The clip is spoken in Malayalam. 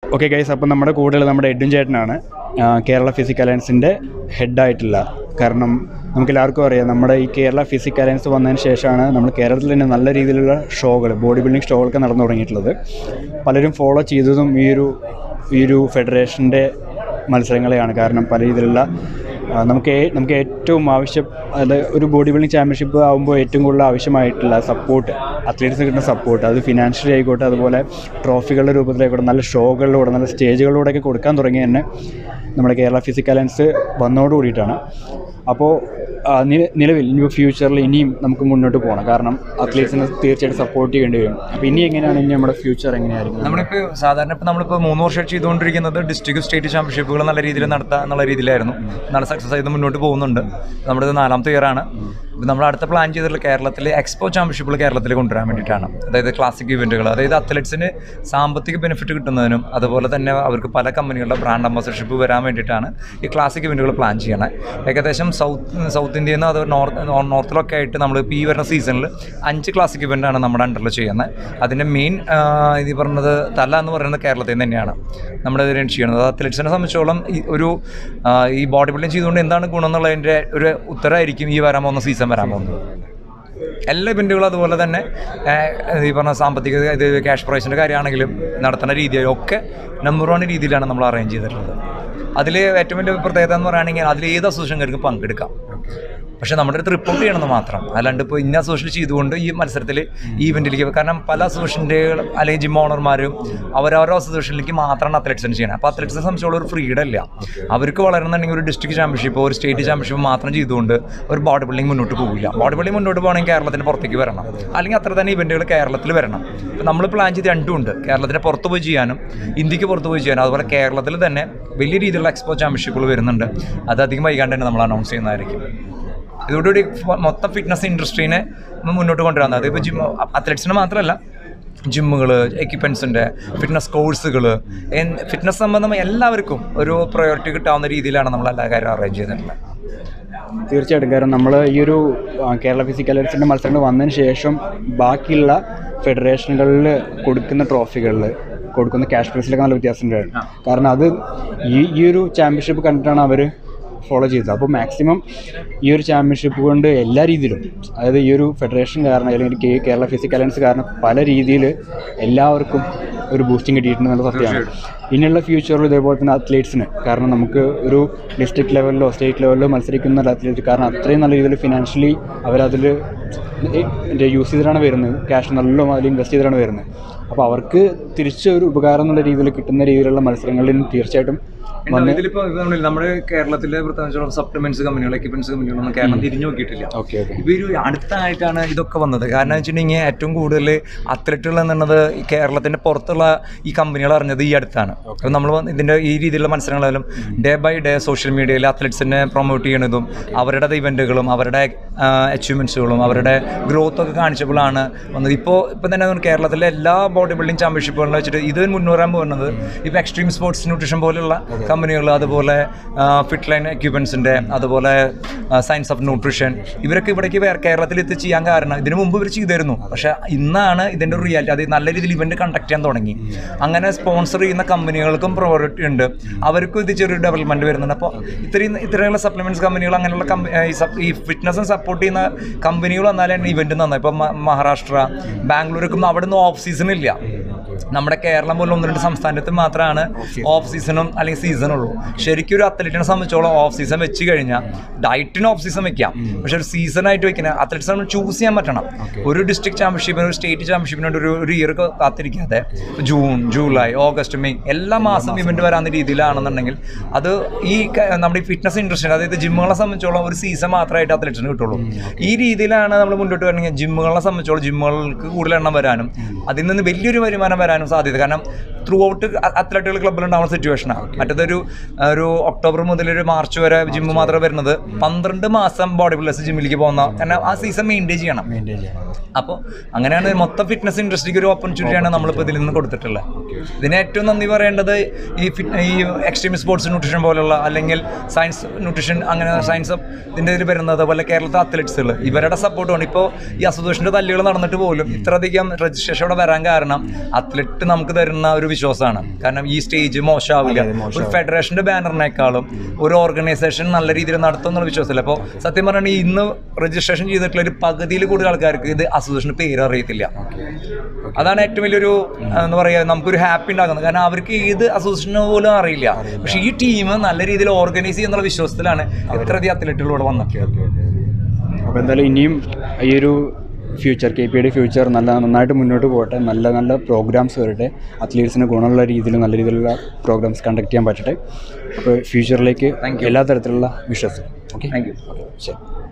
ഓക്കെ ഗൈസ് അപ്പം നമ്മുടെ കൂടെ നമ്മുടെ എഡും ചേട്ടനാണ് ആ, കേരള ഫിസിക് അലയൻസിൻ്റെ ഹെഡായിട്ടുള്ള കാരണം നമുക്ക് എല്ലാവർക്കും അറിയാം നമ്മുടെ ഈ കേരള ഫിസിക് അലയൻസ് വന്നതിന് ശേഷമാണ് നമ്മൾ കേരളത്തിൽ തന്നെ നല്ല രീതിയിലുള്ള ഷോകൾ ബോഡി ബിൽഡിംഗ് ഷോകളൊക്കെ നടന്നു തുടങ്ങിയിട്ടുള്ളത് പലരും ഫോളോ ചെയ്തതും ഈ ഒരു ഈ ഒരു ഫെഡറേഷൻ്റെ മത്സരങ്ങളെയാണ് കാരണം പല രീതിയിലുള്ള ആ, നമുക്ക് ഏ- നമുക്ക് ഏറ്റവും ആവശ്യം അത് ഒരു ബോഡി ബിൽഡിംഗ് ചാമ്പ്യൻഷിപ്പ് ആകുമ്പോൾ ഏറ്റവും കൂടുതൽ ആവശ്യമായിട്ടുള്ള സപ്പോർട്ട് അത്ലറ്റ്സിന് കിട്ടുന്ന സപ്പോർട്ട് അത് ഫിനാൻഷ്യലി ആയിക്കോട്ടെ അതുപോലെ ട്രോഫികളുടെ രൂപത്തിലായിക്കോട്ടെ നല്ല ഷോകളിലൂടെ നല്ല സ്റ്റേജുകളിലൂടെയൊക്കെ കൊടുക്കാൻ തുടങ്ങി തന്നെ നമ്മുടെ കേരള ഫിസിക് അലയൻസ് വന്നോട് കൂടിയിട്ടാണ് അപ്പോൾ ആ, നി- നിലവിൽ ഇനി ഫ്യൂച്ചറിൽ ഇനിയും നമുക്ക് മുന്നോട്ട് പോകണം കാരണം അത്ലറ്റ്സിനെ തീർച്ചയായിട്ടും സപ്പോർട്ട് ചെയ്യേണ്ടി വരും അപ്പോൾ ഇനി എങ്ങനെയാണ് ഇനി നമ്മുടെ ഫ്യൂച്ചർ എങ്ങനെയായിരിക്കും നമ്മളിപ്പോൾ സാധാരണ ഇപ്പോൾ നമ്മളിപ്പോൾ മൂന്ന് വർഷം ചെയ്തുകൊണ്ടിരിക്കുന്നത് ഡിസ്ട്രിക്ട് സ്റ്റേറ്റ് ചാമ്പ്യൻഷിപ്പുകൾ നല്ല രീതിയിൽ നടത്താം എന്നുള്ള രീതിയിലായിരുന്നു നല്ല സക്സസ് ചെയ്ത് മുന്നോട്ട് പോകുന്നുണ്ട് നമ്മുടെ ഇത് നാലാമത്തെ ഇയറാണ് ഇപ്പം നമ്മൾ അടുത്ത പ്ലാൻ ചെയ്തിട്ടുള്ള കേരളത്തിൽ എക്സ്പോ ചാമ്പ്യൻഷിപ്പുകൾ കേരളത്തിൽ കൊണ്ടുവരാൻ വേണ്ടിയിട്ടാണ് അതായത് ക്ലാസിക് ഇവൻറ്റുകൾ അതായത് അത്ലറ്റ്സിന് സാമ്പത്തിക ബെനിഫിറ്റ് കിട്ടുന്നതിനും അതുപോലെ തന്നെ അവർക്ക് പല കമ്പനികളുടെ ബ്രാൻഡ് അംബാസഡർഷിപ്പ് വരാൻ വേണ്ടിയിട്ടാണ് ഈ ക്ലാസിക് ഇവൻറ്റുകൾ പ്ലാൻ ചെയ്യണത് ഏകദേശം സൗത്ത് സൗത്ത് ഇന്ത്യയിൽ നിന്ന് അത് നോർത്ത് നോർത്തിലൊക്കെ ആയിട്ട് നമ്മൾ ഇപ്പോൾ ഈ വരുന്ന സീസണിൽ അഞ്ച് ക്ലാസിക് ഇവൻ്റാണ് നമ്മുടെ അണ്ടറിൽ ചെയ്യുന്നത് അതിൻ്റെ മെയിൻ ഇത് പറഞ്ഞത് തല എന്ന് പറയുന്നത് കേരളത്തിൽ നിന്ന് തന്നെയാണ് നമ്മുടെ ഇതിന് ചെയ്യുന്നത് അത്ലറ്റ്സിനെ സംബന്ധിച്ചോളം ഈ ഒരു ആ, ഈ ബോഡി ബിൽഡിംഗ് ചെയ്തുകൊണ്ട് എന്താണ് ഗുണം എന്നുള്ളതിൻ്റെ ഒരു ഉത്തരമായിരിക്കും ഈ വരാൻ പോകുന്ന സീസൺ വരാൻ പോകുന്നത് എല്ലാ ഇവൻറ്റുകളും അതുപോലെ തന്നെ ഏഹ്, ഈ പറഞ്ഞ സാമ്പത്തിക ഇത് ക്യാഷ് പ്രൈസിൻ്റെ കാര്യമാണെങ്കിലും നടത്തുന്ന രീതിയിലും ഒക്കെ നമ്പർ വൺ രീതിയിലാണ് നമ്മൾ അറേഞ്ച് ചെയ്തിട്ടുള്ളത് അതിൽ ഏറ്റവും വലിയ പ്രത്യേകത എന്ന് പറയുകയാണെങ്കിൽ അതിൽ ഏത് അസോസിയേഷൻകാർക്കും പങ്കെടുക്കാം പക്ഷേ നമ്മുടെ അടുത്ത് റിപ്പോർട്ട് ചെയ്യണമെന്ന് മാത്രം അല്ലാണ്ട് ഇപ്പോൾ ഇന്ന അസോസിയേഷൻ ചെയ്തുകൊണ്ട് ഈ മത്സരത്തിൽ ഈ ഇവൻറ്റിലേക്ക് കാരണം പല അസോസിയേഷൻ്റെ അല്ലെങ്കിൽ ജിം ഓണർമാരും അവരവരുടെ അസോസിയേഷനിലേക്ക് മാത്രമാണ് അത്ലറ്റ്സിന് ചെയ്യണം അപ്പോൾ അത്ലറ്റ്സിനെ സംബന്ധിച്ചുള്ള ഒരു ഫ്രീഡം ഇല്ല അവർക്ക് വളരണമെന്നുണ്ടെങ്കിൽ ഒരു ഡിസ്ട്രിക്ട് ചാമ്പ്യൻഷിപ്പ് ഒരു സ്റ്റേറ്റ് ചാമ്പ്യൻഷിപ്പ് മാത്രം ചെയ്തുകൊണ്ട് ഒരു ബോഡി ബിൽഡിംഗ് മുന്നോട്ട് പോകില്ല ബോഡി ബിൽഡിംഗ് മുന്നോട്ട് പോകണമെങ്കിൽ കേരളത്തിന് പുറത്തേക്ക് വരണം അല്ലെങ്കിൽ അത്ര തന്നെ ഇവൻറ്റുകൾ കേരളത്തിൽ വരണം ഇപ്പോൾ നമ്മൾ പ്ലാൻ ചെയ്ത് രണ്ടും ഉണ്ട് കേരളത്തിന് പുറത്ത് പോയി ചെയ്യാനും ഇന്ത്യക്ക് പുറത്ത് പോയി ചെയ്യാനും അതുപോലെ കേരളത്തിൽ തന്നെ വലിയ രീതിയിലുള്ള എക്സ്പോ ചാമ്പ്യൻഷിപ്പുകൾ വരുന്നുണ്ട് അത് അധികം വൈകാണ്ട് തന്നെ നമ്മൾ അനൗൺസ് ചെയ്യുന്നതായിരിക്കും ഇതോടുകൂടി ഫ- മൊത്തം ഫിറ്റ്നസ് ഇൻഡസ്ട്രീനെ മുന്നോട്ട് കൊണ്ടുവരാൻ അതിപ്പോൾ ജിം അത്ലറ്റ്സിന് മാത്രമല്ല ജിമ്മുകൾ എക്യുപ്മെൻസിൻ്റെ ഫിറ്റ്നസ് കോഴ്സുകൾ ഫിറ്റ്നസ് സംബന്ധമായ എല്ലാവർക്കും ഒരു പ്രയോറിറ്റി കിട്ടാവുന്ന രീതിയിലാണ് നമ്മൾ എല്ലാ കാര്യവും അറേഞ്ച് ചെയ്തിട്ടുള്ളത് തീർച്ചയായിട്ടും കാരണം നമ്മൾ ഈ ഒരു ആ, കേരള ഫിസിക്കൽ അലയൻസിൻ്റെ മത്സരങ്ങൾ വന്നതിന് ശേഷം ബാക്കിയുള്ള ഫെഡറേഷനുകളിൽ കൊടുക്കുന്ന ട്രോഫികളിൽ കൊടുക്കുന്ന ക്യാഷ് പ്രൈസിലൊക്കെ നല്ല വ്യത്യാസമുണ്ട് കാരണം അത് ഈ ഈ ഒരു ചാമ്പ്യൻഷിപ്പ് കണ്ടിട്ടാണ് അവർ ഫോളോ ചെയ്തത് അപ്പോൾ മാക്സിമം ഈ ഒരു ചാമ്പ്യൻഷിപ്പ് കൊണ്ട് എല്ലാ രീതിയിലും അതായത് ഈ ഒരു ഫെഡറേഷൻ കാരണം അല്ലെങ്കിൽ കേ- കേരള ഫിസിക്കൽ അലയൻസ് കാരണം പല രീതിയിൽ എല്ലാവർക്കും ഒരു ബൂസ്റ്റിംഗ് കിട്ടിയിട്ടുണ്ടെന്നുള്ള സത്യമാണ് ഇനിയുള്ള ഫ്യൂച്ചറിൽ ഇതേപോലെ തന്നെ അത്ലറ്റ്സിന് കാരണം നമുക്ക് ഒരു ഡിസ്ട്രിക്ട് ലെവലിലോ സ്റ്റേറ്റ് ലെവലിലോ മത്സരിക്കുന്ന ഒരു അത്ലറ്റ് കാരണം അത്രയും നല്ല രീതിയിൽ ഫിനാൻഷ്യലി അവരതിൽ യൂസ് ചെയ്തിട്ടാണ് വരുന്നത് ക്യാഷ് നല്ല അതിൽ ഇൻവെസ്റ്റ് ചെയ്തിട്ടാണ് വരുന്നത് അപ്പോൾ അവർക്ക് തിരിച്ച് ഒരു ഉപകാരം എന്നുള്ള രീതിയിൽ കിട്ടുന്ന രീതിയിലുള്ള മത്സരങ്ങളിൽ തീർച്ചയായിട്ടും വന്ന് ഇതിലിപ്പോൾ നമ്മുടെ കേരളത്തിലെ പ്രത്യേകിച്ചുള്ള സപ്ലിമെന്റ്സ് കമ്പനികൾ എക്യുപ്മെന്റ്സ് കമ്പനികളൊന്നും കേരളം തിരിഞ്ഞു നോക്കിയിട്ടില്ല ഓക്കെ ഓക്കെ ഇപ്പൊ ഒരു അടുത്തായിട്ടാണ് ഇതൊക്കെ വന്നത് കാരണം വെച്ചിട്ടുണ്ടെങ്കിൽ ഏറ്റവും കൂടുതൽ അത്ലറ്റുകൾ എന്നുള്ളത് ഈ കേരളത്തിന്റെ പുറത്തുള്ള ഈ കമ്പനികൾ അറിഞ്ഞത് ഈ അടുത്താണ് അപ്പം നമ്മൾ ഇതിന്റെ ഈ രീതിയിലുള്ള മത്സരങ്ങളായാലും ഡേ ബൈ ഡേ സോഷ്യൽ മീഡിയയിൽ അത്ലറ്റ്സിനെ പ്രൊമോട്ട് ചെയ്യണതും അവരുടെ ഇവന്റുകളും അവരുടെ അച്ചീവ്മെന്റ്സുകളും അവരുടെ ഗ്രോത്ത് ഒക്കെ കാണിച്ചപ്പോഴാണ് വന്നത് ഇപ്പോൾ ഇപ്പം തന്നെ നമുക്ക് കേരളത്തിലെ എല്ലാ ബോഡി ബിൽഡിംഗ് ചാമ്പ്യൻഷിപ്പുകളിലും വെച്ചിട്ട് ഇത് മുന്നേറാൻ പോകുന്നത് ഇപ്പോൾ എക്സ്ട്രീം സ്പോർട്സ് ന്യൂട്രീഷൻ പോലുള്ള കമ്പനികൾ അതുപോലെ ഫിറ്റ് ലൈൻ എക്യുപ്മെൻസിൻ്റെ അതുപോലെ സയൻസ് ഓഫ് ന്യൂട്രീഷൻ ഇവരൊക്കെ ഇവിടേക്ക് വേറെ കേരളത്തിൽ എത്തി ചെയ്യാൻ കാരണം ഇതിനു മുമ്പ് ഇവർ ചെയ്തിരുന്നു പക്ഷേ ഇന്നാണ് ഇതിൻ്റെ ഒരു റിയാലിറ്റി അത് നല്ല രീതിയിൽ ഇവൻ്റ് കണ്ടക്ട് ചെയ്യാൻ തുടങ്ങി അങ്ങനെ സ്പോൺസർ ചെയ്യുന്ന കമ്പനികൾക്കും പ്രയോറിറ്റി ഉണ്ട് അവർക്കും ഇത് ചെറിയൊരു ഡെവലപ്മെൻറ്റ് വരുന്നുണ്ട് അപ്പോൾ ഇത്രയും ഇത്രയുള്ള സപ്ലിമെൻറ്റ്സ് കമ്പനികൾ അങ്ങനെയുള്ള കമ്പ- ഈ സപ്- ഈ ഫിറ്റ്നസ് സപ്പോർട്ട് ചെയ്യുന്ന കമ്പനികൾ വന്നാലാണ് ഇവൻറ്റ് നന്നായി ഇപ്പം മ- മഹാരാഷ്ട്ര ബാംഗ്ലൂരൊക്കെ അവിടെ നിന്ന് ഓഫ് സീസൺ ഇല്ല നമ്മുടെ കേരളം പോലും ഒന്ന് രണ്ട് സംസ്ഥാനത്ത് മാത്രമാണ് ഓഫ് സീസണും അല്ലെങ്കിൽ സീസൺ ഉള്ളൂ ശരിക്കും ഒരു അത്ലറ്റിനെ സംബന്ധിച്ചോളം ഓഫ് സീസൺ വെച്ച് കഴിഞ്ഞാൽ ഡയറ്റിന് ഓഫ് സീസൺ വെക്കാം പക്ഷെ ഒരു സീസൺ ആയിട്ട് വെക്കുന്ന അത്ലറ്റ്സ് നമ്മൾ ചൂസ് ചെയ്യാൻ പറ്റണം ഒരു ഡിസ്ട്രിക്ട് ചാമ്പ്യൻഷിപ്പിന് ഒരു സ്റ്റേറ്റ് ചാമ്പ്യൻഷിപ്പിന് വേണ്ടി ഒരു ഒരു ഇയർ കാത്തിരിക്കാതെ ജൂൺ ജൂലൈ ഓഗസ്റ്റ് മെയ് എല്ലാ മാസം ഇവന്റ് വരാവുന്ന രീതിയിലാണെന്നുണ്ടെങ്കിൽ അത് ഈ ക- നമ്മുടെ ഈ ഫിറ്റ്നസ് ഇൻഡസ്ട്രി അതായത് ജിമ്മുകളെ സംബന്ധിച്ചോളം ഒരു സീസൺ മാത്രമായിട്ട് അത്ലറ്റ്സിന് കിട്ടുള്ളൂ ഈ രീതിയിലാണ് നമ്മൾ മുന്നോട്ട് വരണമെങ്കിൽ ജിമ്മുകളെ സംബന്ധിച്ചോളം ജിമ്മുകൾക്ക് കൂടുതൽ എണ്ണം വരാനും അതിൽ നിന്ന് വലിയൊരു വരുമാനം വരാനും സാധ്യത കാരണം ത്രൂ ഔട്ട് അത്ലറ്റുകൾ ക്ലബ്ബിൽ ഉണ്ടാവുന്ന സിറ്റുവേഷനാണ് മറ്റേതൊരു ഒരു ഒക്ടോബർ മുതൽ ഒരു മാർച്ച് വരെ ജിമ്മ് മാത്രമേ വരുന്നത് പന്ത്രണ്ട് മാസം ബോഡി ബിൽഡേഴ്സ് ജിമ്മിലേക്ക് പോകുന്ന കാരണം ആ സീസൺ മെയിൻറ്റെയിൻ ചെയ്യണം മെയിൻറ്റെയിൻ ചെയ്യണം അപ്പോൾ അങ്ങനെയാണ് മൊത്തം ഫിറ്റ്നസ് ഇൻഡസ്ട്രിക്ക് ഒരു ഓപ്പർച്യൂണിറ്റിയാണ് നമ്മളിപ്പോൾ ഇതിൽ നിന്ന് കൊടുത്തിട്ടുള്ളത് ഇതിന് ഏറ്റവും നന്ദി പറയേണ്ടത് ഈ ഫിറ്റ് ഈ എക്സ്ട്രീം സ്പോർട്സ് ന്യൂട്രീഷൻ പോലുള്ള അല്ലെങ്കിൽ സയൻസ് ന്യൂട്രീഷൻ അങ്ങനെ സയൻസ് ഇതിൻ്റെ ഇതിൽ വരുന്നത് പോലെ കേരളത്തെ അത്ലറ്റ്സുകൾ ഇവരുടെ സപ്പോർട്ട് കൊണ്ട് ഇപ്പോൾ ഈ അസോസിയേഷൻ്റെ തല്ലുകൾ നടന്നിട്ട് പോലും ഇത്രയധികം രജിസ്ട്രേഷൻ ഇവിടെ വരാൻ കാരണം അത്ലറ്റ് അത്ലറ്റ് നമുക്ക് തരുന്ന ഒരു വിശ്വാസമാണ് കാരണം ഈ സ്റ്റേജ് മോശമാവില്ല ഒരു ഫെഡറേഷന്റെ ബാനറിനേക്കാളും ഒരു ഓർഗനൈസേഷൻ നല്ല രീതിയിൽ നടത്തും എന്നുള്ള വിശ്വാസമില്ല അപ്പോൾ സത്യം പറഞ്ഞാൽ ഇന്ന് രജിസ്ട്രേഷൻ ചെയ്തിട്ടുള്ള ഒരു പകുതിയിൽ കൂടുതൽ ആൾക്കാർക്ക് ഇത് അസോസിയേഷൻ്റെ പേര് അറിയത്തില്ല അതാണ് ഏറ്റവും വലിയൊരു എന്താ പറയുക നമുക്കൊരു ഹാപ്പി ഉണ്ടാക്കുന്നത് കാരണം അവർക്ക് ഏത് അസോസിയേഷന് പോലും അറിയില്ല പക്ഷേ ഈ ടീം നല്ല രീതിയിൽ ഓർഗനൈസ് ചെയ്യുന്നുള്ള വിശ്വാസത്തിലാണ് ഇത്രയധികം അത്ലറ്റുകൾ ഇവിടെ വന്നത് അപ്പോൾ എന്തായാലും ഇനിയും ഈ ഒരു ഫ്യൂച്ചർ കെ പി യുടെ ഫ്യൂച്ചർ നല്ല നന്നായിട്ട് മുന്നോട്ട് പോകട്ടെ നല്ല നല്ല പ്രോഗ്രാംസ് വരട്ടെ അത്ലീറ്റ്സിന് ഗുണമുള്ള രീതിയിൽ നല്ല രീതിയിലുള്ള പ്രോഗ്രാംസ് കണ്ടക്ട് ചെയ്യാൻ പറ്റട്ടെ അപ്പോൾ ഫ്യൂച്ചറിലേക്ക് എല്ലാ തരത്തിലുള്ള വിഷസ് ഓക്കെ താങ്ക് യു ശരി